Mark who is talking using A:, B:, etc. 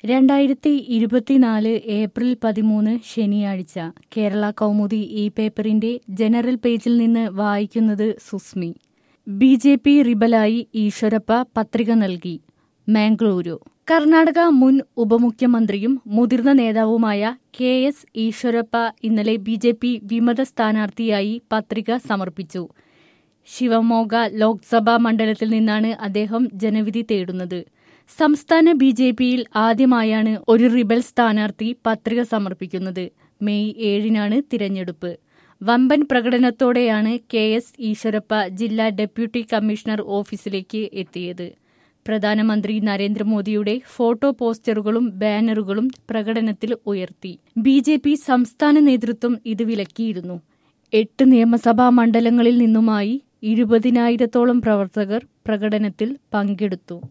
A: രണ്ടായിരത്തി ഇരുപത്തിനാല് ഏപ്രിൽ പതിമൂന്ന് ശനിയാഴ്ച കേരള കൗമുദി ഈ പേപ്പറിന്റെ ജനറൽ പേജിൽ നിന്ന് വായിക്കുന്നത് സുസ്മി ബി ജെ പി റിബലായി ഈശ്വരപ്പ പത്രിക നൽകി മാംഗ്ലൂരു കർണാടക മുൻ ഉപമുഖ്യമന്ത്രിയും മുതിർന്ന നേതാവുമായ കെ എസ് ഈശ്വരപ്പ ഇന്നലെ ബി ജെ പി വിമത സ്ഥാനാർത്ഥിയായി പത്രിക സമർപ്പിച്ചു ശിവമോഗ ലോക്സഭാ മണ്ഡലത്തിൽ നിന്നാണ് അദ്ദേഹം ജനവിധി തേടുന്നത് സംസ്ഥാന ബി ജെ പിയിൽ ആദ്യമായാണ് ഒരു റിബൽ സ്ഥാനാർത്ഥി പത്രിക സമർപ്പിക്കുന്നത് മെയ് ഏഴിനാണ് തിരഞ്ഞെടുപ്പ് വമ്പൻ പ്രകടനത്തോടെയാണ് കെ എസ് ഈശ്വരപ്പ ജില്ലാ ഡെപ്യൂട്ടി കമ്മീഷണർ ഓഫീസിലേക്ക് എത്തിയത് പ്രധാനമന്ത്രി നരേന്ദ്രമോദിയുടെ ഫോട്ടോ പോസ്റ്ററുകളും ബാനറുകളും പ്രകടനത്തിൽ ഉയർത്തി ബി ജെ പി സംസ്ഥാന നേതൃത്വം ഇത് വിലക്കിയിരുന്നു എട്ട് നിയമസഭാ മണ്ഡലങ്ങളിൽ നിന്നുമായി ഇരുപതിനായിരത്തോളം പ്രവർത്തകർ പ്രകടനത്തിൽ പങ്കെടുത്തു